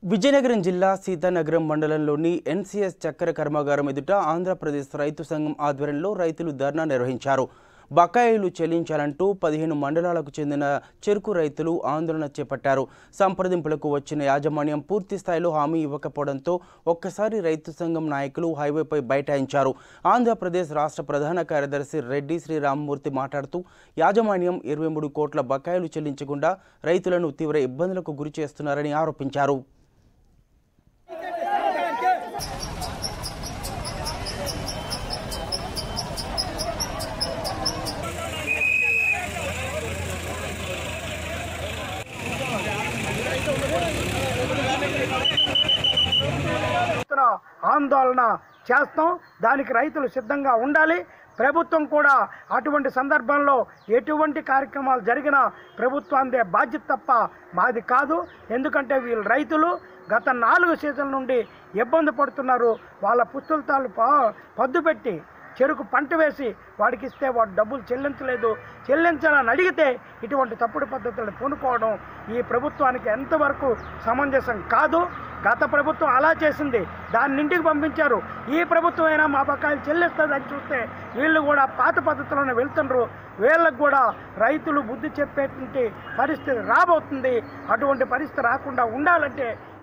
విజయనగరం జిల్లా సీతానగరం మండలంలోని ఎన్సీఎస్ చక్కెర కర్మాగారం ఎదుట ఆంధ్రప్రదేశ్ రైతు సంఘం ఆధ్వర్యంలో రైతులు ధర్నా నిర్వహించారు బకాయిలు చెల్లించాలంటూ పదిహేను మండలాలకు చెందిన చెరుకు రైతులు ఆందోళన చేపట్టారు సంప్రదింపులకు వచ్చిన యాజమాన్యం పూర్తి స్థాయిలో హామీ ఇవ్వకపోవడంతో ఒక్కసారి రైతు సంఘం నాయకులు హైవేపై బైఠాయించారు ఆంధ్రప్రదేశ్ రాష్ట్ర ప్రధాన కార్యదర్శి రెడ్డి శ్రీరామమూర్తి మాట్లాడుతూ యాజమాన్యం ఇరవై మూడు కోట్ల బకాయిలు చెల్లించకుండా రైతులను తీవ్ర ఇబ్బందులకు గురి చేస్తున్నారని ఆరోపించారు ఎత్తున ఆందోళన చేస్తాం దానికి రైతులు సిద్ధంగా ఉండాలి ప్రభుత్వం కూడా అటువంటి సందర్భంలో ఎటువంటి కార్యక్రమాలు జరిగినా ప్రభుత్వాందే బాధ్యత తప్ప మాది కాదు ఎందుకంటే వీళ్ళు రైతులు గత నాలుగు సీజన్ల నుండి ఇబ్బంది పడుతున్నారు వాళ్ళ పుస్తకాలు పద్దు పెట్టి చెరుకు పంట వేసి వాడికి ఇస్తే వాడు డబ్బులు చెల్లించలేదు చెల్లించాలని అడిగితే ఇటువంటి తప్పుడు పద్ధతులను పూనుకోవడం ఈ ప్రభుత్వానికి ఎంతవరకు సమంజసం కాదు గత ప్రభుత్వం అలా చేసింది దాన్ని ఇంటికి పంపించారు ఈ ప్రభుత్వం అయినా మా బకాయిలు చెల్లిస్తుందని చూస్తే వీళ్ళు కూడా పాత పద్ధతిలోనే వెళ్తున్నారు వీళ్ళకు కూడా రైతులు బుద్ధి చెప్పేటువంటి పరిస్థితి రాబోతుంది అటువంటి పరిస్థితి రాకుండా ఉండాలంటే